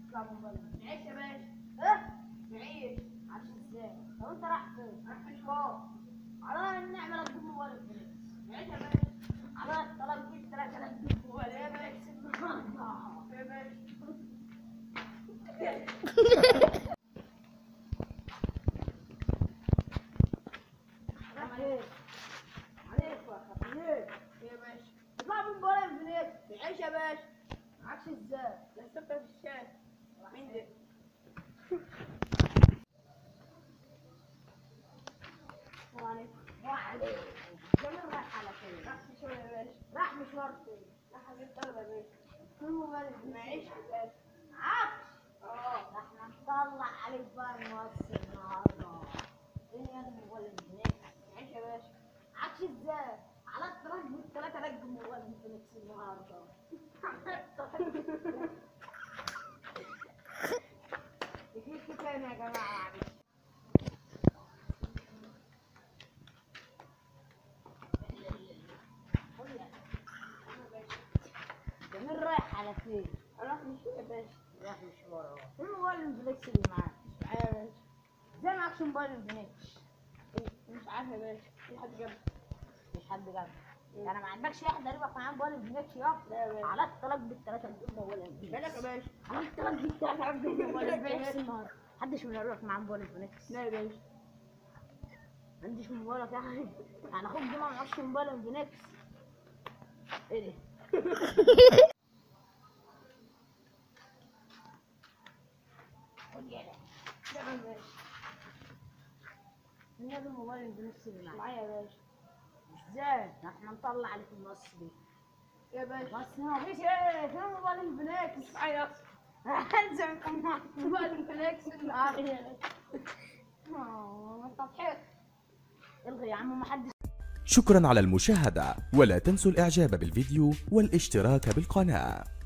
اطلع من بره نعيش يا باشا ايه نعيش عشان ازاي طب انت رايح فين راح مشوار على النعمه لا تجيب موبايل الفلوس نعيش يا باشا على الطلاق جبت لك انا تجيب موبايل يا باشا يا باشا رايح فين عليك يا خطير يا باشا اطلع من موبايل الفلوس نعيش يا باشا عكس ازاي لسه في الشارع مين ده؟ السلام عليكم وعليكم جميل رايح على فين راح مشوار يا باشا راح مشوار فين راح اجيب طلبة يا باشا فين موبايل الفلوس نعيش يا باشا عكس اه احنا نطلع عليك بقى الموصل النهارده ايه يا ابني موبايل الفلوس نعيش يا باشا عكس ازاي على التراك بالثلاثة رج موبايل الفلوس النهارده يجيك تاني يا جماعة معلش جميل رايح على فين؟ راح مشوار يا باشا رايح مشوار اهو فين موبايل الفليكس اللي معاك؟ معايا يا باشا ازاي معكش موبايل الفليكس؟ مش عارف يا باشا في حد جنبي مش حد جنبك يعني ما عندكش واحد قريبك معاه موبايل الفليكس يا لا يا باشا على الطلاق بالثلاثة بتقول موبايل الفليكس بالك يا باشا على الطلاق بالثلاثة بتقول موبايل الفليكس النهارده محدش من قريبك معاه موبايل الفليكس لا يا باشا ما عنديش موبايلك يا حبيبي يعني اخوك ده ما معكش موبايل الفليكس ايه ده؟ خد يلا لا يا باشا مين هذا الموبايل الفليكس اللي معاك؟ معايا يا باشا ازاي؟ احنا نطلع عليك النص دي يا باشا بس ما فيش ايه فين موبايل الفليكس؟ معايا اصلا انزل كمان موبايل الفليكس النهارده اه انت ضحكت الغي يا عم ما حدش شكرا على المشاهدة ولا تنسوا الإعجاب بالفيديو والاشتراك بالقناة